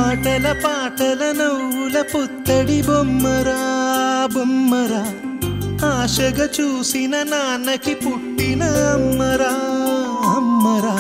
ఆటల పాటల నవ్వుల పుత్తడి బొమ్మరా బొమ్మరా ఆశగా చూసిన నాన్నకి పుట్టిన అమ్మరా అమ్మరా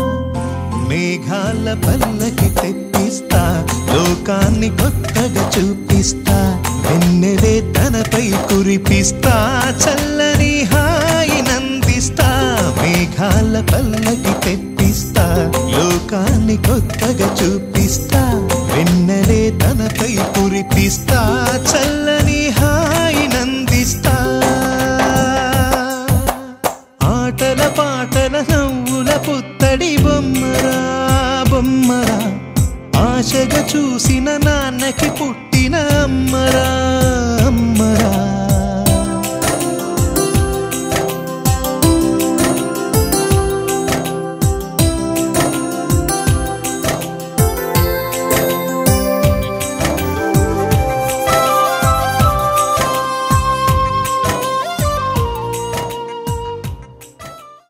మేఘాల పల్లకి తెప్పిస్తా లోకాన్ని కొత్తగా చూపిస్తా వెన్నెలే తనపై కురిపిస్తా చల్లని హాయి నందిస్తా మేఘాల పల్లకి తెప్పిస్తా లోకాన్ని కొత్తగా చూపిస్తా వెన్నెలే తనపై కురిపిస్తా చల్లని హాయి నందిస్తా ఆటల పాటల నవ్వుల పుత్తడి బొమ్మరా బొమ్మరా ఆశగా చూసిన నాన్నకి పుట్టిన అమ్మరా